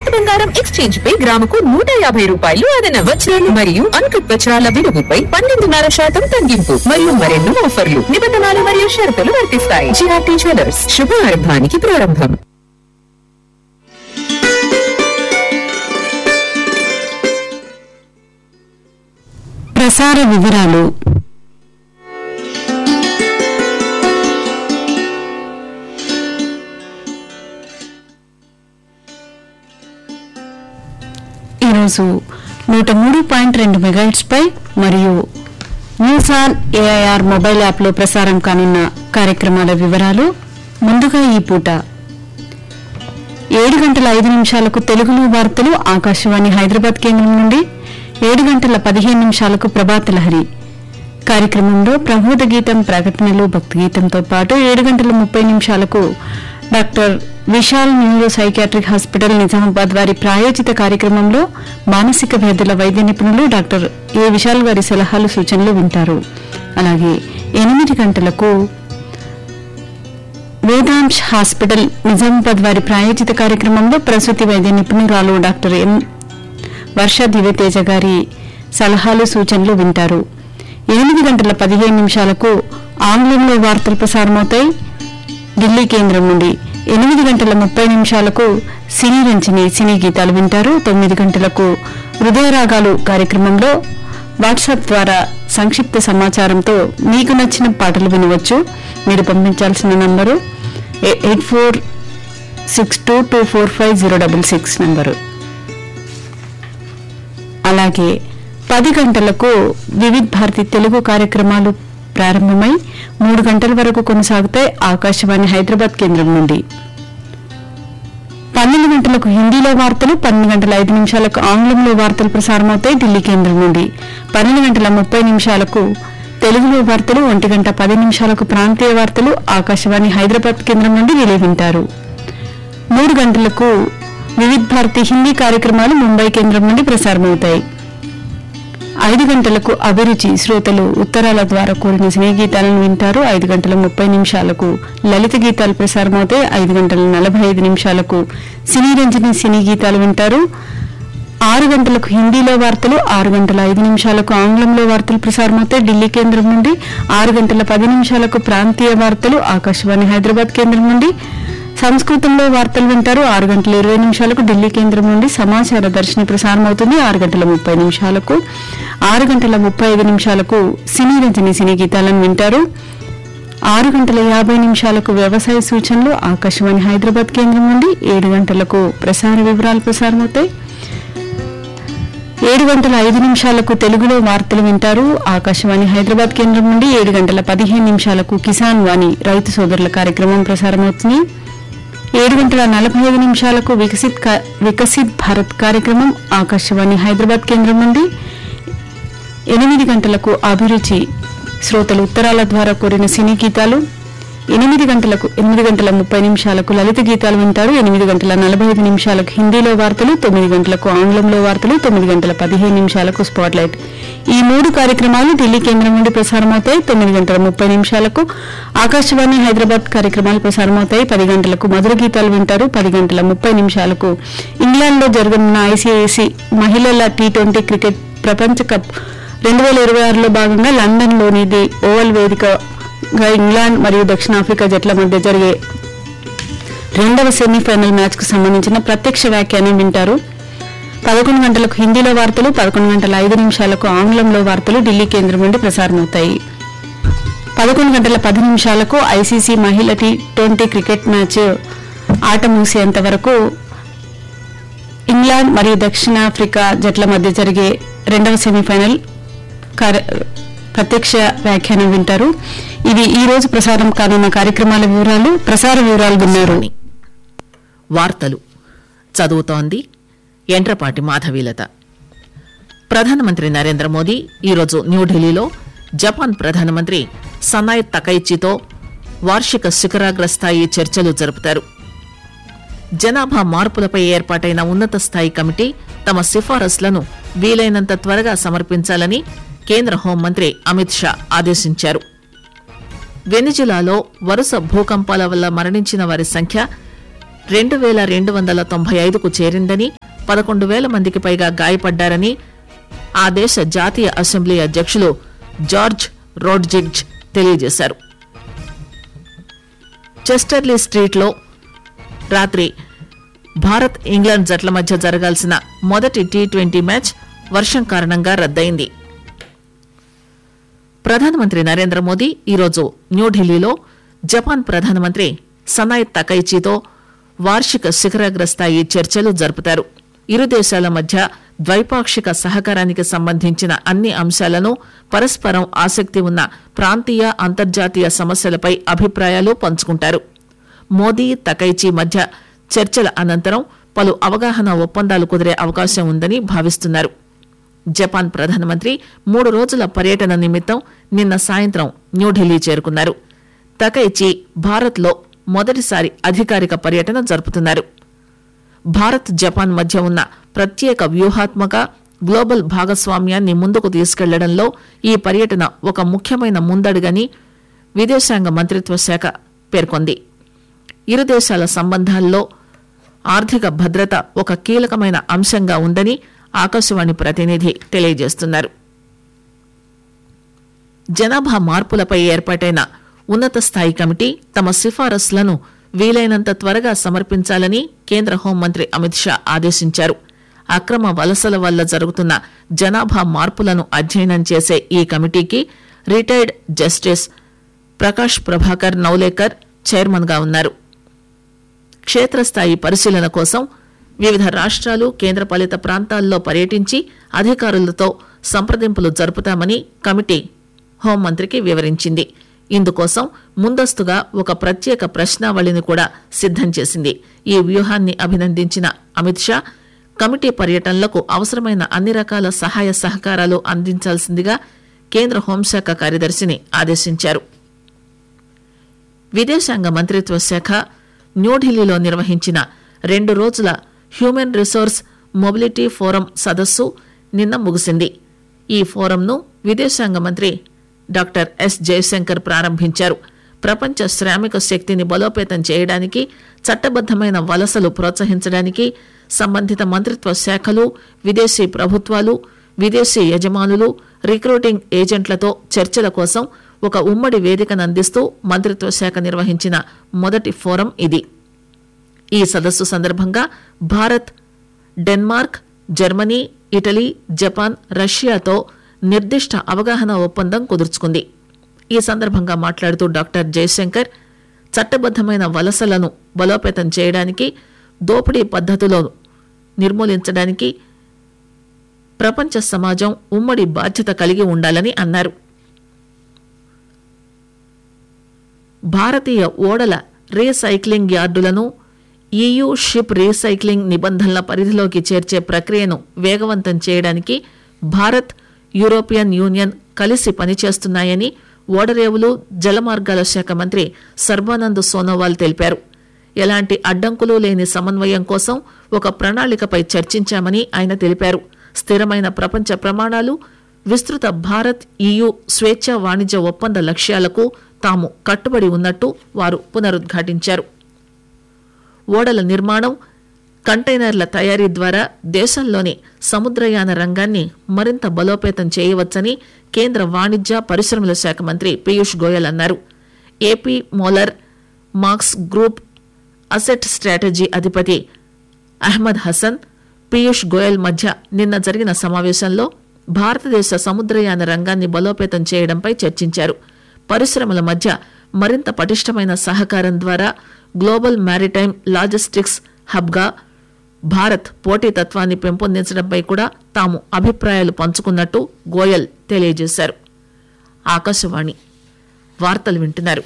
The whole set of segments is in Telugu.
బంగారం ఎక్స్చేంజ్ పై గ్రాముకు నూట యాభై రూపాయలు అదన వజ్రాలు మరియు అన్కట్ వజ్రాల విలువపై పన్నెండున్నర శాతం తగ్గింపు మరియు మరెన్నో ఆఫర్లు నిబంధనలు మరియు షరతులు వర్తిస్తాయి జిఆర్టీ జ్యువెలర్స్ శుభారంభానికి ప్రారంభం ప్రసార వివరాలు ఈరోజు నూట మూడు పాయింట్ రెండు మెగాట్స్ పై మరియు న్యూస్ ఆన్ ఏఐఆర్ మొబైల్ యాప్లో ప్రసారం కానున్న కార్యక్రమాల వివరాలు ముందుగా ఈ పూట ఏడు గంటల ఐదు నిమిషాలకు తెలుగులో వార్తలు ఆకాశవాణి హైదరాబాద్ కేంద్రం నుండి ఏడు గంటల పదిహేను నిమిషాలకు ప్రభాత లహరి కార్యక్రమంలో ప్రబోధ గీతం ప్రకటనలు భక్తి గీతంతో పాటు ఏడు గంటల ముప్పై నిమిషాలకు doctor Vishal neuro psychiatric hospital Nizamabad వారి ప్రాయోజిత కార్యక్రమంలో మానసిక వ్యాధుల వైద్య నిపుణులు డాక్టర్ ఏ విశాల్ గారి సలహాలు సూచనలు వింటారు అలాగే ఎనిమిది గంటలకు వేదాంశ్ హాస్పిటల్ నిజామాబాద్ వారి ప్రాయోజిత కార్యక్రమంలో ప్రసూతి వైద్య నిపుణురాలు డాక్టర్ ఎం వర్ష దివ్యతేజ గారి సలహాలు సూచనలు వింటారు ఎనిమిది గంటల పదిహేను నిమిషాలకు ఆంగ్లంలో వార్తలు ప్రసారమవుతాయి ఢిల్లీ కేంద్రం నుండి ఎనిమిది గంటల ముప్పై నిమిషాలకు సినీ రంజని సినీ గీతాలు వింటారు తొమ్మిది గంటలకు హృదయరాగాలు కార్యక్రమంలో వాట్సాప్ ద్వారా సంక్షిప్త సమాచారంతో మీకు నచ్చిన పాటలు వినవచ్చు మీరు పంపించాల్సిన number eight four six two two four five zero double six number అలాగే పది గంటలకు వివిధ్ భారతి తెలుగు కార్యక్రమాలు ప్రారంభమై మూడు గంటల వరకు కొనసాగుతాయి ఆకాశవాణి హైదరాబాద్ కేంద్రం నుండి పన్నెండు గంటలకు హిందీలో వార్తలు పన్నెండు గంటల ఐదు నిమిషాలకు ఆంగ్లంలో వార్తలు ప్రసారమవుతాయి ఢిల్లీ కేంద్రం నుండి పన్నెండు గంటల ముప్పై నిమిషాలకు తెలుగులో వార్తలు ఒంటి గంట పది నిమిషాలకు ప్రాంతీయ వార్తలు ఆకాశవాణి హైదరాబాద్ కేంద్రం నుండి రిలే వింటారు మూడు గంటలకు వివిధ్ భారతి హిందీ కార్యక్రమాలు ముంబై కేంద్రం నుండి ప్రసారమవుతాయి ఐదు గంటలకు అభిరుచి శ్రోతలు ఉత్తరాల ద్వారా కోరిన సినీ గీతాలను వింటారు ఐదు గంటల ముప్పై నిమిషాలకు లలిత గీతాలు ప్రసారమవుతాయి ఐదు గంటల నలభై ఐదు నిమిషాలకు సినీ రంజని సినీ గీతాలు వింటారు ఆరు గంటలకు హిందీలో వార్తలు ఆరు గంటల ఐదు నిమిషాలకు ఆంగ్లంలో వార్తలు ప్రసారమవుతాయి ఢిల్లీ కేంద్రం నుండి ఆరు గంటల పది నిమిషాలకు ప్రాంతీయ వార్తలు ఆకాశవాణి హైదరాబాద్ కేంద్రం నుండి సంస్కృతంలో వార్తలు వింటారు ఆరు గంటల ఇరవై నిమిషాలకు ఢిల్లీ కేంద్రం నుండి సమాచార దర్శిని ప్రసారం అవుతుంది ఆరు గంటల ముప్పై నిమిషాలకు ఆరు గంటల ముప్పై ఐదు నిమిషాలకు సినీ రంజని సినీ గీతాలను వింటారు ఆరు గంటల యాభై నిమిషాలకు వ్యవసాయ సూచనలు ఆకాశవాణి హైదరాబాద్ కేంద్రం నుండి ఏడు గంటలకు ప్రసార వివరాలు ప్రసారమవుతాయి ఏడు గంటల ఐదు నిమిషాలకు తెలుగులో వార్తలు వింటారు ఆకాశవాణి హైదరాబాద్ కేంద్రం నుండి ఏడు గంటల పదిహేను నిమిషాలకు కిసాన్ వాణి రైతు సోదరుల కార్యక్రమం ప్రసారమవుతుంది ఏడు గంటల నలభై ఐదు నిమిషాలకు వికసిత్ కా- వికసిత్ భారత్ కార్యక్రమం ఆకాశవాణి హైదరాబాద్ కేంద్రం నుండి ఎనిమిది గంటలకు అభిరుచి శ్రోతలు ఉత్తరాల ద్వారా కోరిన సినీ గీతాలు ఎనిమిది గంటలకు ఎనిమిది గంటల ముప్పై నిమిషాలకు లలిత గీతాలు వింటారు ఎనిమిది గంటల నలభై ఐదు నిమిషాలకు హిందీలో వార్తలు తొమ్మిది గంటలకు ఆంగ్లంలో వార్తలు తొమ్మిది గంటల పదిహేను నిమిషాలకు స్పాట్లైట్ ఈ మూడు కార్యక్రమాలు ఢిల్లీ కేంద్రం నుండి ప్రసారమవుతాయి తొమ్మిది గంటల ముప్పై నిమిషాలకు ఆకాశవాణి హైదరాబాద్ కార్యక్రమాలు ప్రసారమవుతాయి పది గంటలకు మధుర గీతాలు వింటారు పది గంటల ముప్పై నిమిషాలకు ఇంగ్లాండ్లో జరగనున్న ఐసీఐసీ మహిళల టీ ట్వంటీ క్రికెట్ ప్రపంచ కప్ రెండు వేల ఇరవై ఆరులో భాగంగా లండన్లోని ది ఓవల్ వేదికగా ఇంగ్లాండ్ మరియు దక్షిణాఫ్రికా జట్ల మధ్య జరిగే రెండవ సెమీఫైనల్ మ్యాచ్ కు సంబంధించిన ప్రత్యక్ష వ్యాఖ్యానం వింటారు పదకొండు గంటలకు హిందీలో వార్తలు పదకొండు గంటల ఐదు నిమిషాలకు ఆంగ్లంలో వార్తలు ఢిల్లీ కేంద్రం నుండి ప్రసారమవుతాయి పదకొండు గంటల పది నిమిషాలకు ఐసీసీ మహిళ టీ ట్వంటీ క్రికెట్ మ్యాచ్ ఆట ముగిసేంత వరకు ఇంగ్లాండ్ మరియు దక్షిణాఫ్రికా జట్ల మధ్య జరిగే రెండవ సెమీఫైనల్ కార్య- ప్రత్యక్ష వ్యాఖ్యానం వింటారు ఇవి ఈ రోజు ప్రసారం కానున్న కార్యక్రమాల వివరాలు ప్రసార వివరాలు విన్నారు వార్తలు చదువుతోంది ఎండ్రపాటి మాధవీలత ప్రధానమంత్రి నరేంద్ర మోదీ ఈరోజు న్యూఢిల్లీలో జపాన్ ప్రధానమంత్రి సనాయ్ తకైచితో వార్షిక శిఖరాగ్ర స్థాయి చర్చలు జరుపుతారు జనాభా మార్పులపై ఏర్పాటైన ఉన్నత స్థాయి కమిటీ తమ సిఫారసులను వీలైనంత త్వరగా సమర్పించాలని కేంద్ర హోంమంత్రి అమిత్ షా ఆదేశించారు వెనిజులాలో వరుస భూకంపాల వల్ల మరణించిన వారి సంఖ్య రెండు వేల రెండు వందల తొంభై ఐదుకు చేరిందని పదకొండు వేల మందికి పైగా గాయపడ్డారని ఆ దేశ జాతీయ అసెంబ్లీ అధ్యక్షులు జార్జ్ రోడ్జిగ్జ్ తెలియజేశారు చెస్టర్లీ స్ట్రీట్లో రాత్రి భారత్ ఇంగ్లాండ్ జట్ల మధ్య జరగాల్సిన మొదటి టీ ట్వంటీ మ్యాచ్ వర్షం కారణంగా రద్దయింది ప్రధానమంత్రి నరేంద్ర మోదీ ఈరోజు న్యూఢిల్లీలో జపాన్ ప్రధానమంత్రి సనాయ్ తకైచీతో వార్షిక శిఖరాగ్ర స్థాయి చర్చలు జరుపుతారు ఇరు దేశాల మధ్య ద్వైపాక్షిక సహకారానికి సంబంధించిన అన్ని అంశాలను పరస్పరం ఆసక్తి ఉన్న ప్రాంతీయ అంతర్జాతీయ సమస్యలపై అభిప్రాయాలు పంచుకుంటారు మోదీ తకైచీ మధ్య చర్చల అనంతరం పలు అవగాహన ఒప్పందాలు కుదిరే అవకాశం ఉందని భావిస్తున్నారు జపాన్ ప్రధానమంత్రి మూడు రోజుల పర్యటన నిమిత్తం నిన్న సాయంత్రం న్యూఢిల్లీ చేరుకున్నారు తకైచి భారత్లో మొదటిసారి అధికారిక పర్యటన జరుపుతున్నారు భారత్ జపాన్ మధ్య ఉన్న ప్రత్యేక వ్యూహాత్మక గ్లోబల్ భాగస్వామ్యాన్ని ముందుకు తీసుకెళ్లడంలో ఈ పర్యటన ఒక ముఖ్యమైన ముందడుగని విదేశాంగ మంత్రిత్వ శాఖ పేర్కొంది ఇరు దేశాల సంబంధాల్లో ఆర్థిక భద్రత ఒక కీలకమైన అంశంగా ఉందని ఆకాశవాణి ప్రతినిధి తెలియజేస్తున్నారు జనాభా మార్పులపై ఏర్పాటైన ఉన్నత స్థాయి కమిటీ తమ సిఫారసులను వీలైనంత త్వరగా సమర్పించాలని కేంద్ర హోంమంత్రి అమిత్ షా ఆదేశించారు అక్రమ వలసల వల్ల జరుగుతున్న జనాభా మార్పులను అధ్యయనం చేసే ఈ కమిటీకి retired justice Prakash Prabhakar Naolekar chairman గా ఉన్నారు క్షేత్రస్థాయి పరిశీలన కోసం వివిధ రాష్ట్రాలు కేంద్రపాలిత ప్రాంతాల్లో పర్యటించి అధికారులతో సంప్రదింపులు జరుపుతామని కమిటీ హోంమంత్రికి వివరించింది ఇందుకోసం ముందస్తుగా ఒక ప్రత్యేక ప్రశ్నావళిని కూడా సిద్దం చేసింది ఈ వ్యూహాన్ని అభినందించిన అమిత్ షా కమిటీ పర్యటనలకు అవసరమైన అన్ని రకాల సహాయ సహకారాలు అందించాల్సిందిగా కేంద్ర హోంశాఖ కార్యదర్శిని ఆదేశించారు విదేశాంగ మంత్రిత్వ శాఖ న్యూఢిల్లీలో నిర్వహించిన రెండు రోజుల హ్యూమన్ రిసోర్స్ మొబిలిటీ ఫోరం సదస్సు నిన్న ముగిసింది ఈ ఫోరంను విదేశాంగ మంత్రి డాక్టర్ ఎస్ జయశంకర్ ప్రారంభించారు ప్రపంచ శ్రామిక శక్తిని బలోపేతం చేయడానికి చట్టబద్దమైన వలసలు ప్రోత్సహించడానికి సంబంధిత మంత్రిత్వ శాఖలు విదేశీ ప్రభుత్వాలు విదేశీ యజమానులు రిక్రూటింగ్ ఏజెంట్లతో చర్చల కోసం ఒక ఉమ్మడి వేదికను అందిస్తూ మంత్రిత్వ శాఖ నిర్వహించిన మొదటి ఫోరం ఇది ఈ సదస్సు సందర్భంగా Bharat Denmark Germany Italy Japan రష్యాతో నిర్దిష్ట అవగాహన ఒప్పందం కుదుర్చుకుంది ఈ సందర్భంగా మాట్లాడుతూ డాక్టర్ జయశంకర్ చట్టబద్దమైన వలసలను బలోపేతం చేయడానికి దోపిడీ పద్ధతులను నిర్మూలించడానికి ప్రపంచ సమాజం ఉమ్మడి బాధ్యత కలిగి ఉండాలని అన్నారు భారతీయ ఓడల రీసైక్లింగ్ యార్డులను ఈయూ షిప్ రీసైక్లింగ్ నిబంధనల పరిధిలోకి చేర్చే ప్రక్రియను వేగవంతం చేయడానికి భారత్ యూరోపియన్ యూనియన్ కలిసి పనిచేస్తున్నాయని ఓడరేవులు జలమార్గాల శాఖ మంత్రి సర్బానంద్ సోనోవాల్ తెలిపారు ఎలాంటి అడ్డంకులు లేని సమన్వయం కోసం ఒక ప్రణాళికపై చర్చించామని ఆయన తెలిపారు స్థిరమైన ప్రపంచ ప్రమాణాలు విస్తృత భారత్ ఈయూ స్వేచ్ఛ వాణిజ్య ఒప్పంద లక్ష్యాలకు తాము కట్టుబడి ఉన్నట్టు వారు పునరుద్ఘాటించారు ఓడల నిర్మాణం కంటైనర్ల తయారీ ద్వారా దేశంలోని సముద్రయాన రంగాన్ని మరింత బలోపేతం చేయవచ్చని కేంద్ర వాణిజ్య పరిశ్రమల శాఖ మంత్రి పీయూష్ గోయల్ అన్నారు AP Moller Maersk group asset strategy అధిపతి అహ్మద్ హసన్ పీయూష్ గోయల్ మధ్య నిన్న జరిగిన సమావేశంలో భారతదేశ సముద్రయాన రంగాన్ని బలోపేతం చేయడంపై చర్చించారు పరిశ్రమల మధ్య మరింత పటిష్టమైన సహకారం ద్వారా గ్లోబల్ మ్యారిటైమ్ లాజిస్టిక్స్ హబ్గా భారత్ పోటీతత్వాన్ని పెంపొందించడంపై కూడా తాము అభిప్రాయాలు పంచుకున్నట్టు గోయల్ తెలియజేశారు ఆకాశవాణి వార్తలు వింటున్నారు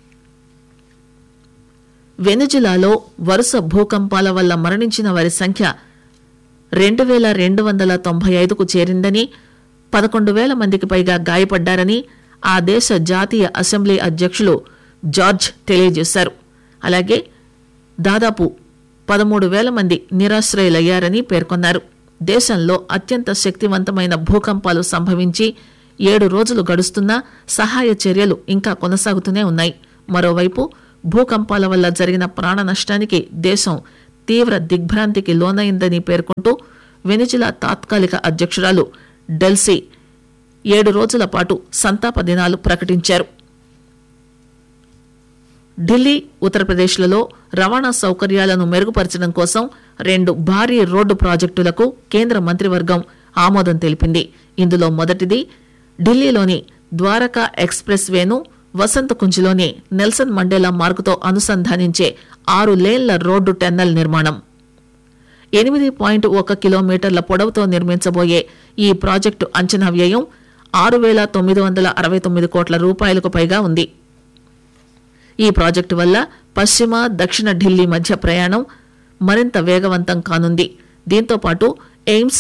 వెనుజులాలో వరుస భూకంపాల వల్ల మరణించిన వారి సంఖ్య రెండు వేల రెండు వందల తొంభై ఐదుకు చేరిందని పదకొండు వేల మందికి పైగా గాయపడ్డారని ఆ దేశ జాతీయ అసెంబ్లీ అధ్యక్షులు జార్జ్ తెలియజేశారు అలాగే దాదాపు పదమూడు వేల మంది నిరాశ్రయులయ్యారని పేర్కొన్నారు దేశంలో అత్యంత శక్తివంతమైన భూకంపాలు సంభవించి ఏడు రోజులు గడుస్తున్నా సహాయ చర్యలు ఇంకా కొనసాగుతూనే ఉన్నాయి మరోవైపు భూకంపాల వల్ల జరిగిన ప్రాణ నష్టానికి దేశం తీవ్ర దిగ్భ్రాంతికి లోనైందని పేర్కొంటూ వెనిజులా తాత్కాలిక అధ్యక్షురాలు డెల్సీ ఏడు రోజుల పాటు సంతాప దినాలు ప్రకటించారు ఢిల్లీ ఉత్తరప్రదేశ్లలో రవాణా సౌకర్యాలను మెరుగుపరచడం కోసం రెండు భారీ రోడ్డు ప్రాజెక్టులకు కేంద్ర మంత్రివర్గం ఆమోదం తెలిపింది ఇందులో మొదటిది ఢిల్లీలోని ద్వారకా ఎక్స్ప్రెస్ వేను వసంత కుంజ్లోని నెల్సన్ మండేలా మార్గుతో అనుసంధానించే ఆరు లేన్ల రోడ్డు టెన్నెల్ నిర్మాణం ఎనిమిది పాయింట్ ఒక కిలోమీటర్ల పొడవుతో నిర్మించబోయే ఈ ప్రాజెక్టు అంచనా వ్యయం ఆరు వేల తొమ్మిది వందల అరవై తొమ్మిది కోట్ల రూపాయలకు పైగా ఉంది ఈ ప్రాజెక్టు వల్ల పశ్చిమ దక్షిణ ఢిల్లీ మధ్య ప్రయాణం మరింత వేగవంతం కానుంది దీంతో పాటు ఎయిమ్స్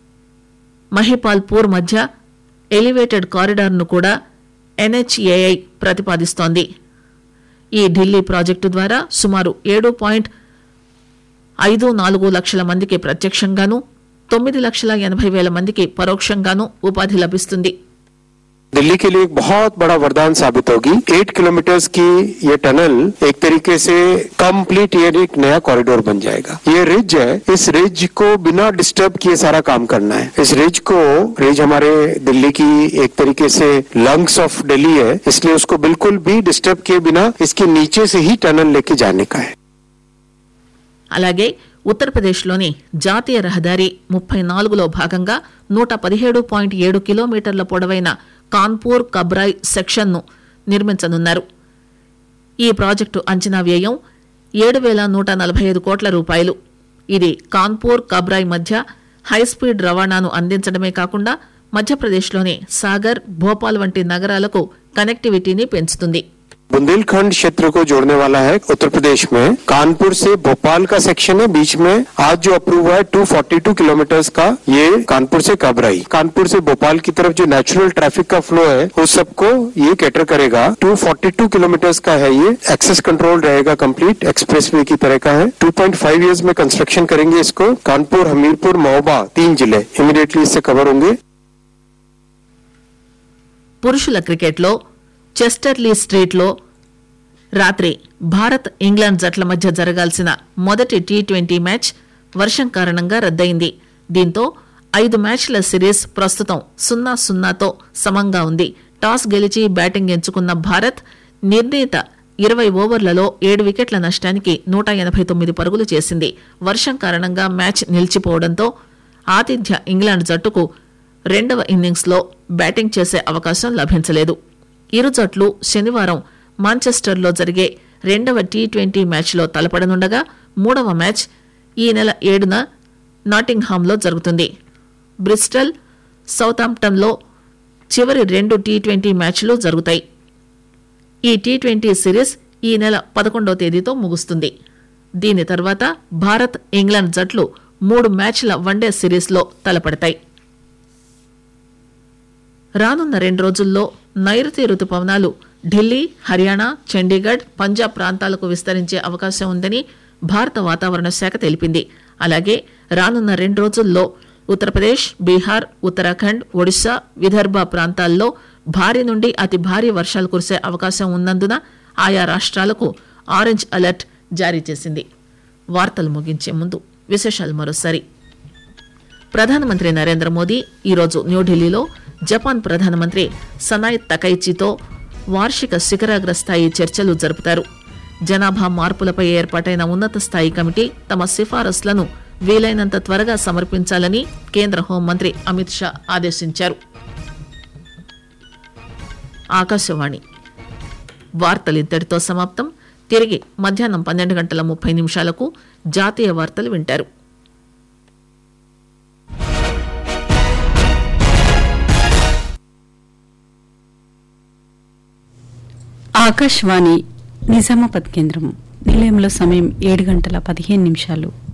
మహిపాల్పూర్ మధ్య ఎలివేటెడ్ కారిడార్ను కూడా ఎన్హెచ్ఏఐ ప్రతిపాదిస్తోంది ఈ ఢిల్లీ ప్రాజెక్టు ద్వారా సుమారు ఏడు పాయింట్ ఐదు నాలుగు లక్షల మందికి ప్రత్యక్షంగాను తొమ్మిది లక్షల ఎనభై వేల మందికి పరోక్షంగాను ఉపాధి లభిస్తుంది दिल्ली के लिए एक बहुत बड़ा वरदान साबित होगी एट किलोमीटर की ये टनल एक तरीके से कंप्लीट ये एक नया कॉरिडोर बन जाएगा ये रिज है इस रिज को बिना डिस्टर्ब किए सारा काम करना है इस रिज को रिज हमारे दिल्ली की एक तरीके से लंग्स ऑफ दिल्ली है इसलिए उसको बिल्कुल भी डिस्टर्ब किए बिना इसके नीचे से ही टनल लेके जाने का है అలాగే ఉత్తరప్రదేశ్లోని జాతీయ రహదారి ముప్పై నాలుగులో భాగంగా నూట పదిహేడు పాయింట్ ఏడు కిలోమీటర్ల పొడవైన కాన్పూర్ కబ్రాయ్ సెక్షన్ను నిర్మించనున్నారు ఈ ప్రాజెక్టు అంచనా వ్యయం ఏడు వేల నూట నలభై ఐదు కోట్ల రూపాయలు ఇది కాన్పూర్ కబ్రాయ్ మధ్య హైస్పీడ్ రవాణాను అందించడమే కాకుండా మధ్యప్రదేశ్లోని సాగర్ భోపాల్ వంటి నగరాలకు కనెక్టివిటీని పెంచుతుంది बुंदेलखंड क्षेत्र को जोड़ने वाला है उत्तर प्रदेश में कानपुर से भोपाल का सेक्शन है बीच में आज जो अप्रूव हुआ है 242 किलोमीटर का ये कानपुर से कबराई कानपुर से भोपाल की तरफ जो नेचुरल ट्रैफिक का फ्लो है उस सबको ये कैटर करेगा 242 किलोमीटर का है ये एक्सेस कंट्रोल रहेगा कंप्लीट एक्सप्रेस वे की तरह का है 2.5 इयर्स में कंस्ट्रक्शन करेंगे इसको कानपुर हमीरपुर महोबा तीन जिले इमीडिएटली इससे कवर होंगे పురుషుల క్రికెట్లో చెస్టర్లీ స్ట్రీట్లో రాత్రి భారత్ ఇంగ్లాండ్ జట్ల మధ్య జరగాల్సిన మొదటి టీ ట్వంటీ మ్యాచ్ వర్షం కారణంగా రద్దయింది దీంతో ఐదు మ్యాచ్ల సిరీస్ ప్రస్తుతం సున్నా సున్నాతో సమంగా ఉంది టాస్ గెలిచి బ్యాటింగ్ ఎంచుకున్న భారత్ నిర్ణీత ఇరవై ఓవర్లలో ఏడు వికెట్ల నష్టానికి నూట ఎనభై తొమ్మిది పరుగులు చేసింది వర్షం కారణంగా మ్యాచ్ నిలిచిపోవడంతో ఆతిథ్య ఇంగ్లాండ్ జట్టుకు రెండవ ఇన్నింగ్స్లో బ్యాటింగ్ చేసే అవకాశం లభించలేదు ఇరు జట్లు శనివారం మాంచెస్టర్లో జరిగే రెండవ టీ ట్వంటీ మ్యాచ్లో తలపడనుండగా మూడవ మ్యాచ్ ఈ నెల ఏడున నాటింగ్హామ్లో జరుగుతుంది బ్రిస్టల్ సౌతాంప్టన్లో చివరి రెండు టీ ట్వంటీ మ్యాచ్లు జరుగుతాయి ఈ టీ ట్వంటీ సిరీస్ ఈ నెల పదకొండవ తేదీతో ముగుస్తుంది దీని తర్వాత భారత్ ఇంగ్లాండ్ జట్లు మూడు మ్యాచ్ల వన్డే సిరీస్లో తలపడతాయి రానున్న రెండు రోజుల్లో నైరుతి రుతుపవనాలు ఢిల్లీ హర్యానా చండీగఢ్ పంజాబ్ ప్రాంతాలకు విస్తరించే అవకాశం ఉందని భారత వాతావరణ శాఖ తెలిపింది అలాగే రానున్న రెండు రోజుల్లో ఉత్తరప్రదేశ్ బీహార్ ఉత్తరాఖండ్ ఒడిశా విదర్భ ప్రాంతాల్లో భారీ నుండి అతి భారీ వర్షాలు కురిసే అవకాశం ఉన్నందున ఆయా రాష్ట్రాలకు ఆరెంజ్ అలర్ట్ జారీ చేసింది వార్తలు ముగించే ముందు విశేషాలు మరోసారి ప్రధానమంత్రి నరేంద్ర మోదీ ఈరోజు న్యూఢిల్లీలో జపాన్ ప్రధానమంత్రి సనాయ్ తకైచితో వార్షిక శిఖరాగ్ర స్థాయి చర్చలు జరుపుతారు జనాభా మార్పులపై ఏర్పాటైన ఉన్నత స్థాయి కమిటీ తమ సిఫారసులను వీలైనంత త్వరగా సమర్పించాలని కేంద్ర హోంమంత్రి అమిత్ షా ఆదేశించారు ఆకాశవాణి వార్తలు ఇంతటితో సమాప్తం తిరిగి మధ్యాహ్నం పన్నెండు గంటల ముప్పై నిమిషాలకు జాతీయ వార్తలు వింటారు ఆకాశవాణి నిజామాబాద్ కేంద్రం నిలయంలో సమయం ఏడు గంటల పదిహేను నిమిషాలు